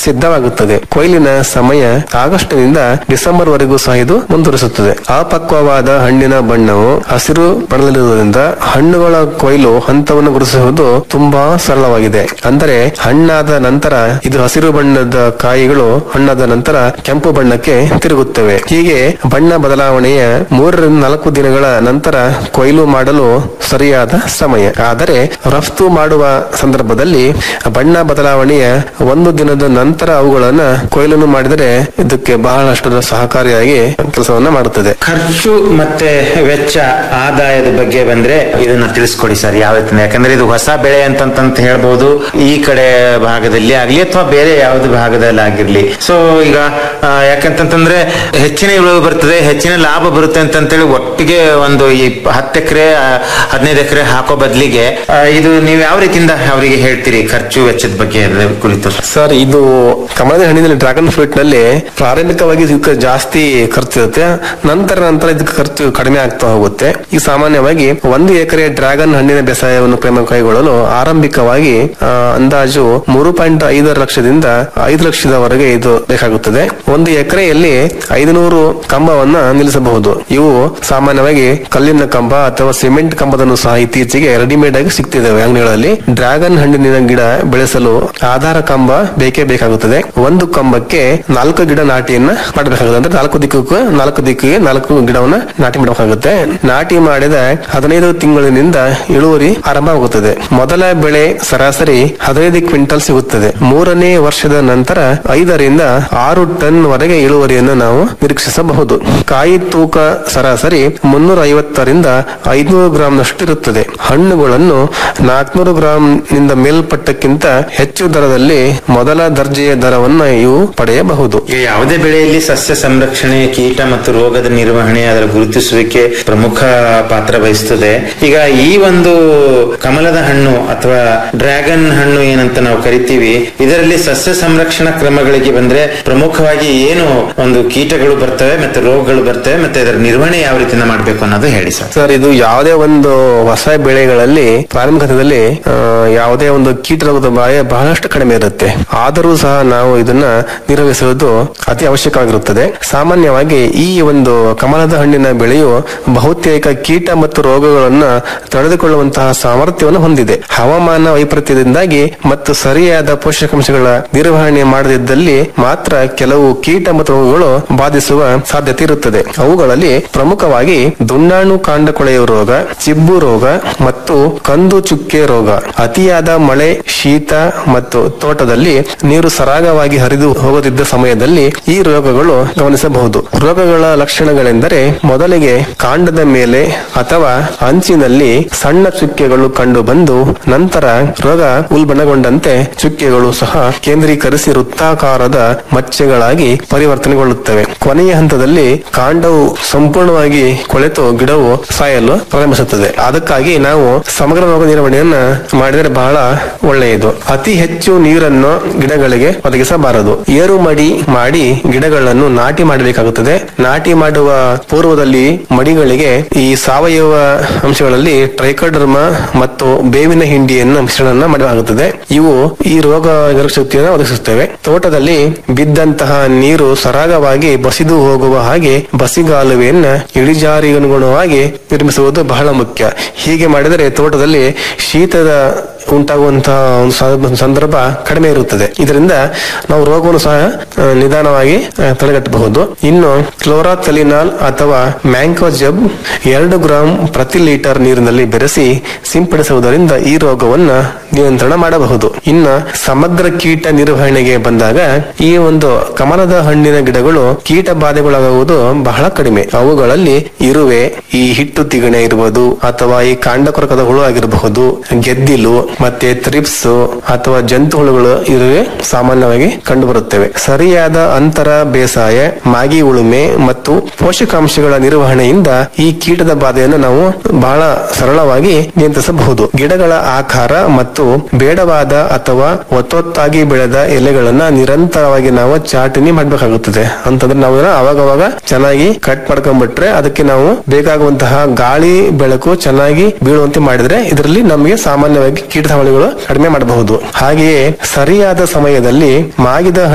ಸಿದ್ಧವಾಗುತ್ತದೆ ಕೊಯ್ಲಿನ ಸಮಯ ಆಗಸ್ಟ್ನಿಂದ ಡಿಸೆಂಬರ್ ವರೆಗೂ ಸಹ ಇದು ಮುಂದುವರಿಸುತ್ತದೆ ಅಪಕ್ವವಾದ ಹಣ್ಣಿನ ಬಣ್ಣವು ಹಸಿರು ಬಣ್ಣದಲ್ಲಿರುವುದರಿಂದ ಹಣ್ಣುಗಳ ಕೊಯ್ಲು ಹಂತವನ್ನು ಗುರುತಿಸುವುದು ತುಂಬಾ ಸರಳವಾಗಿದೆ ಅಂದರೆ ಹಣ್ಣಾದ ನಂತರ ಇದು ಹಸಿರು ಬಣ್ಣದ ಕಾಯಿಗಳು ಹಣ್ಣಾದ ನಂತರ ಕೆಂಪು ಬಣ್ಣಕ್ಕೆ ತಿರುಗುತ್ತವೆ ಹೀಗೆ ಬಣ್ಣ ಬದಲಾವಣೆಯ ಮೂರರಿಂದ ನಾಲ್ಕು ದಿನಗಳ ನಂತರ ಕೊಯ್ಲು ಮಾಡಲು ಸರಿಯಾದ ಸಮಯ ಆದರೆ ರಫ್ತು ಮಾಡುವ ಸಂದರ್ಭದಲ್ಲಿ ಬಣ್ಣ ಬದಲಾವಣೆಯ ಒಂದು ದಿನದ ನಂತರ ಅವುಗಳನ್ನ ಕೊಯ್ಲನ್ನು ಮಾಡಿದರೆ ಇದಕ್ಕೆ ಬಹಳಷ್ಟು ಸಹಕಾರಿಯಾಗಿ ಕೆಲಸವನ್ನ ಮಾಡುತ್ತದೆ ಖರ್ಚು ಮತ್ತೆ ವೆಚ್ಚ ಆದಾಯದ ಬಗ್ಗೆ ಬಂದ್ರೆ ಇದನ್ನ ತಿಳಿಸ್ಕೊಡಿ ಸರ್ ಯಾವ ರೀತಿ ಯಾಕಂದ್ರೆ ಇದು ಹೊಸ ಬೆಳೆ ಅಂತಂತ ಹೇಳ್ಬೋದು ಈ ಕಡೆ ಭಾಗದಲ್ಲಿ ಆಗ್ಲಿ ಅಥವಾ ಬೇರೆ ಯಾವ್ದು ಭಾಗದಲ್ಲಿ ಆಗಿರ್ಲಿ ಸೊ ಈಗ ಆ, ಯಾಕಂತಂದ್ರೆ ಹೆಚ್ಚಿನ ಇಳುವರಿ ಬರ್ತದೆ ಹೆಚ್ಚಿನ ಲಾಭ ಬರುತ್ತೆ ಅಂತಂತೇಳಿ ಒಟ್ಟಿಗೆ ಒಂದು ಈ ಹತ್ತು ಎಕರೆ ಹದಿನೈದು ಎಕರೆ ಹಾಕೋ ಬದಲಿಗೆ ಇದು ನೀವು ಯಾವ ರೀತಿಯಿಂದ ಅವರಿಗೆ ಹೇಳ್ತೀರಿ ಖರ್ಚು ವೆಚ್ಚದ ಬಗ್ಗೆ ಅದ್ರ ಕುರಿತು ಸರ್ ಇದು ಕಮಲದ ಹಣ್ಣಿನಲ್ಲಿ ಡ್ರ್ಯಾಗನ್ ಫ್ರೂಟ್ ನಲ್ಲಿ ಪ್ರಾರಂಭಿಕವಾಗಿ ಇದಕ್ಕೆ ಜಾಸ್ತಿ ಖರ್ಚು ಇರುತ್ತೆ ನಂತರ ನಂತರ ಇದಕ್ಕೆ ಖರ್ಚು ಕಡಿಮೆ ಆಗ್ತಾ ಹೋಗುತ್ತೆ ಈ ಸಾಮಾನ್ಯವಾಗಿ ಒಂದು ಎಕರೆ ಡ್ರ್ಯಾಗನ್ ಹಣ್ಣಿನ ಬೇಸಾಯವನ್ನು ಕ್ರಮ ಕೈಗೊಳ್ಳಲು ಆರಂಭಿಕವಾಗಿ ಆ, ಅಂದಾಜು ಮೂರು ಪಾಯಿಂಟ್ ಐದು ಲಕ್ಷದಿಂದ ಐದು ಲಕ್ಷದವರೆಗೆ ಇದು ಬೇಕಾಗುತ್ತದೆ ಒಂದು ಎಕರೆಯಲ್ಲಿ ಐದುನೂರು ಕಂಬವನ್ನ ನಿಲ್ಲಿಸಬಹುದು ಇವು ಸಾಮಾನ್ಯವಾಗಿ ಕಲ್ಲಿನ ಕಂಬ ಅಥವಾ ಸಿಮೆಂಟ್ ಕಂಬದನ್ನು ಸಹ ಇತ್ತೀಚೆಗೆ ರೆಡಿಮೇಡ್ ಆಗಿ ಸಿಗ್ತಿದ್ದಾವೆ ಅಂಗಡಿಗಳಲ್ಲಿ ಡ್ರ್ಯಾಗನ್ ಹಣ್ಣಿನ ಗಿಡ ಬೆಳೆಸಲು ಆಧಾರ ಕಂಬ ಬೇಕೇ ಬೇಕಾಗುತ್ತದೆ ಒಂದು ಕಂಬಕ್ಕೆ ನಾಲ್ಕು ಗಿಡ ನಾಟಿಯನ್ನ ಮಾಡಬೇಕಾಗುತ್ತೆ ಅಂದ್ರೆ ನಾಲ್ಕು ದಿಕ್ಕಕ್ಕೂ ನಾಲ್ಕು ದಿಕ್ಕಿಗೆ ನಾಲ್ಕು ಗಿಡವನ್ನ ನಾಟಿ ಮಾಡಬೇಕಾಗುತ್ತೆ ನಾಟಿ ಮಾಡಿದ ಹದಿನೈದು ತಿಂಗಳಿನಿಂದ ಇಳುವರಿ ಆರಂಭವಾಗುತ್ತದೆ ಮೊದಲ ಬೆಳೆ ಸರಾಸರಿ ಹದಿನೈದು ಕ್ವಿಂಟಲ್ ಸಿಗುತ್ತದೆ ಮೂರನೇ ವರ್ಷದ ನಂತರ ಐದರಿಂದ ಆರು ಟನ್ ವರೆಗೆ ಇಳುವರಿಯನ್ನು ನಾವು ನಿರೀಕ್ಷಿಸಬಹುದು ಕಾಯಿ ತೂಕ ಸರಾಸರಿ ಮುನ್ನೂರ ಐವತ್ತರಿಂದ ಐದುನೂರು ಗ್ರಾಂನಷ್ಟು ಇರುತ್ತದೆ ಹಣ್ಣುಗಳನ್ನು ನಾಲ್ಕನೂರು ಗ್ರಾಂ ನಿಂದ ಮೇಲ್ಪಟ್ಟಕ್ಕಿಂತ ಹೆಚ್ಚು ದರದಲ್ಲಿ ಮೊದಲ ದರ್ಜೆಯ ದರವನ್ನ ಇವು ಪಡೆಯಬಹುದು ಈಗ ಯಾವುದೇ ಬೆಳೆಯಲ್ಲಿ ಸಸ್ಯ ಸಂರಕ್ಷಣೆ ಕೀಟ ಮತ್ತು ರೋಗದ ನಿರ್ವಹಣೆ ಅದರ ಗುರುತಿಸುವಿಕೆ ಪ್ರಮುಖ ಪಾತ್ರ ವಹಿಸುತ್ತದೆ ಈಗ ಈ ಒಂದು ಕಮಲದ ಹಣ್ಣು ಅಥವಾ ಡ್ರ್ಯಾಗನ್ ಹಣ್ಣು ಏನಂತ ನಾವು ಕರಿತೀವಿ ಇದರಲ್ಲಿ ಸಸ್ಯ ಸಂರಕ್ಷಣಾ ಕ್ರಮಗಳಿಗೆ ಬಂದ್ರೆ ಪ್ರಮುಖವಾಗಿ ಏನು ಒಂದು ಕೀಟಗಳು ಬರ್ತವೆ ಮತ್ತೆ ರೋಗಗಳು ಬರ್ತವೆ ಮತ್ತೆ ಇದರ ನಿರ್ವಹಣೆ ಯಾವ ರೀತಿಯಿಂದ ಮಾಡಬೇಕು ಅನ್ನೋದು ಹೇಳಿ ಸರ್ ಸರ್ ಇದು ಯಾವುದೇ ಒಂದು ಹೊಸ ಬೆಳೆಗಳಲ್ಲಿ ಪ್ರಾರಂಭಿಕ ಹಂತದಲ್ಲಿ ಆ, ಯಾವುದೇ ಒಂದು ಕೀಟರೋಗದ ಬಾಯ ಬಹಳಷ್ಟು ಕಡಿಮೆ ಇರುತ್ತೆ ಆದರೂ ಸಹ ನಾವು ಇದನ್ನ ನಿರ್ವಹಿಸುವುದು ಅತಿ ಅವಶ್ಯಕವಾಗಿರುತ್ತದೆ ಸಾಮಾನ್ಯವಾಗಿ ಈ ಒಂದು ಕಮಲದ ಹಣ್ಣಿನ ಬೆಳೆಯು ಬಹುತೇಕ ಕೀಟ ಮತ್ತು ರೋಗಗಳನ್ನ ತಡೆದುಕೊಳ್ಳುವಂತಹ ಸಾಮರ್ಥ್ಯವನ್ನು ಹೊಂದಿದೆ ಹವಾಮಾನ ವೈಪರೀತ್ಯದಿಂದಾಗಿ ಮತ್ತು ಸರಿಯಾದ ಪೋಷಕಾಂಶಗಳ ನಿರ್ವಹಣೆ ಮಾಡದಿದ್ದಲ್ಲಿ ಮಾತ್ರ ಕೆಲವು ಕೀಟ ಮತ್ತು ರೋಗಗಳು ಬಾಧಿಸುವ ಸಾಧ್ಯತೆ ಇರುತ್ತದೆ ಅವುಗಳಲ್ಲಿ ಪ್ರಮುಖವಾಗಿ ದುಂಡಾಣು ಕಾಂಡ ಕೊಳೆಯುವ ರೋಗ ಚಿಬ್ಬು ರೋಗ ಮತ್ತು ಕಂದು ಚುಕ್ಕೆ ರೋಗ ಅತಿಯಾದ ಮಳೆ ಶೀತ ಮತ್ತು ತೋಟದಲ್ಲಿ ನೀರು ಸರಾಗವಾಗಿ ಹರಿದು ಹೋಗುತ್ತಿದ್ದ ಸಮಯದಲ್ಲಿ ಈ ರೋಗಗಳು ಗಮನಿಸಬಹುದು ರೋಗಗಳ ಲಕ್ಷಣಗಳೆಂದರೆ ಮೊದಲಿಗೆ ಕಾಂಡದ ಮೇಲೆ ಅಥವಾ ಅಂಚಿನಲ್ಲಿ ಸಣ್ಣ ಚುಕ್ಕೆಗಳು ಕಂಡು ಬಂದು ನಂತರ ರೋಗ ಉಲ್ಬಣಗೊಂಡಂತೆ ಚುಕ್ಕೆಗಳು ಸಹ ಕೇಂದ್ರೀಕರಿಸಿ ವೃತ್ತಾಕಾರದ ಮಚ್ಚೆಗಳಾಗಿ ಪರಿವರ್ತನೆಗೊಳ್ಳುತ್ತವೆ ಕೊನೆಯ ಹಂತದಲ್ಲಿ ಕಾಂಡವು ಸಂಪೂರ್ಣವಾಗಿ ಕೊಳೆತು ಗಿಡವು ಸಾಯಲು ಪ್ರಾರಂಭಿಸುತ್ತದೆ ಅದಕ್ಕಾಗಿ ನಾವು ಸಮಗ್ರ ರೋಗ ನಿರ್ವಹಣೆಯನ್ನ ಮಾಡಿದರೆ ಬಹಳ ಒಳ್ಳೆಯದು ಅತಿ ಹೆಚ್ಚು ನೀರನ್ನು ಗಿಡಗಳಿಗೆ ಒದಗಿಸಬಾರದು ಏರು ಮಡಿ ಮಾಡಿ ಗಿಡಗಳನ್ನು ನಾಟಿ ಮಾಡಬೇಕಾಗುತ್ತದೆ ನಾಟಿ ಮಾಡುವ ಪೂರ್ವದಲ್ಲಿ ಮಡಿಗಳಿಗೆ ಈ ಸಾವಯವ ಅಂಶಗಳಲ್ಲಿ ಟ್ರೈಕೋಡರ್ಮ ಮತ್ತು ಬೇವಿನ ಹಿಂಡಿಯನ್ನು ಮಿಶ್ರಣ ಮಾಡಲಾಗುತ್ತದೆ ಇವು ಈ ರೋಗ ನಿರೋಧಕ ಶಕ್ತಿಯನ್ನು ಒದಗಿಸುತ್ತವೆ ತೋಟದಲ್ಲಿ ಬಿದ್ದಂತಹ ನೀರು ಸರಾಗವಾಗಿ ಬಸಿದು ಹೋಗುವ ಹಾಗೆ ಬಸಿಗಾಲುವೆಯನ್ನ ಇಳಿಜಾರಿಗನುಗುಣವಾಗಿ ನಿರ್ಮಿಸುವುದು ಬಹಳ ಮುಖ್ಯ ಹೀಗೆ ಮಾಡಿದರೆ ತೋಟದಲ್ಲಿ ಶೀತದ ಉಂಟಾಗುವಂತಹ ಒಂದು ಸಂದರ್ಭ- ಸಂದರ್ಭ ಕಡಿಮೆ ಇರುತ್ತದೆ ಇದರಿಂದ ನಾವು ರೋಗವನ್ನು ಸಹ ಆ, ನಿಧಾನವಾಗಿ ಆ, ತಡೆಗಟ್ಟಬಹುದು ಇನ್ನು ಕ್ಲೋರಾಥಲಿನಾಲ್ ಅಥವಾ ಮ್ಯಾಂಕೋಜಬ್ ಎರಡು ಗ್ರಾಂ ಪ್ರತಿ ಲೀಟರ್ ನೀರಿನಲ್ಲಿ ಬೆರೆಸಿ ಸಿಂಪಡಿಸುವುದರಿಂದ ಈ ರೋಗವನ್ನ ನಿಯಂತ್ರಣ ಮಾಡಬಹುದು ಇನ್ನು ಸಮಗ್ರ ಕೀಟ ನಿರ್ವಹಣೆಗೆ ಬಂದಾಗ ಈ ಒಂದು ಕಮಲದ ಹಣ್ಣಿನ ಗಿಡಗಳು ಕೀಟ ಬಾಧೆಗೊಳಗಾಗುವುದು ಬಹಳ ಕಡಿಮೆ ಅವುಗಳಲ್ಲಿ ಇರುವೆ ಈ ಹಿಟ್ಟು ತಿಗಣೆ ಇರಬಹುದು ಅಥವಾ ಈ ಕಾಂಡ ಕೊರಕದ ಹುಳು ಆಗಿರಬಹುದು ಗೆದ್ದಿಲು ಮತ್ತೆ ತ್ರಿಪ್ಸ್ ಅಥವಾ ಜಂತು ಹುಳುಗಳು ಇರುವೆ ಸಾಮಾನ್ಯವಾಗಿ ಕಂಡುಬರುತ್ತವೆ ಸರಿಯಾದ ಅಂತರ ಬೇಸಾಯ ಮಾಗಿ ಉಳುಮೆ ಮತ್ತು ಪೋಷಕಾಂಶಗಳ ನಿರ್ವಹಣೆಯಿಂದ ಈ ಕೀಟದ ಬಾಧೆಯನ್ನು ನಾವು ಬಹಳ ಸರಳವಾಗಿ ನಿಯಂತ್ರಿಸಬಹುದು ಗಿಡಗಳ ಆಕಾರ ಮತ್ತು ಬೇಡವಾದ ಅಥವಾ ಒತ್ತೊತ್ತಾಗಿ ಬೆಳೆದ ಎಲೆಗಳನ್ನ ನಿರಂತರವಾಗಿ ನಾವು ಚಾಟಣಿ ಮಾಡಬೇಕಾಗುತ್ತದೆ ಅಂತಂದ್ರೆ ನಾವು ಇದನ್ನ ಅವಾಗವಾಗ ಚೆನ್ನಾಗಿ ಕಟ್ ಮಾಡ್ಕೊಂಡ್ಬಿಟ್ರೆ ಅದಕ್ಕೆ ನಾವು ಬೇಕಾಗುವಂತಹ ಗಾಳಿ ಬೆಳಕು ಚೆನ್ನಾಗಿ ಬೀಳುವಂತೆ ಮಾಡಿದ್ರೆ ಇದರಲ್ಲಿ ನಮಗೆ ಸಾಮಾನ್ಯವಾಗಿ ಕೀಟ ಹಾವಳಿಗಳು ಕಡಿಮೆ ಮಾಡಬಹುದು ಹಾಗೆಯೇ ಸರಿಯಾದ ಸಮಯದಲ್ಲಿ ಮಾಗಿದ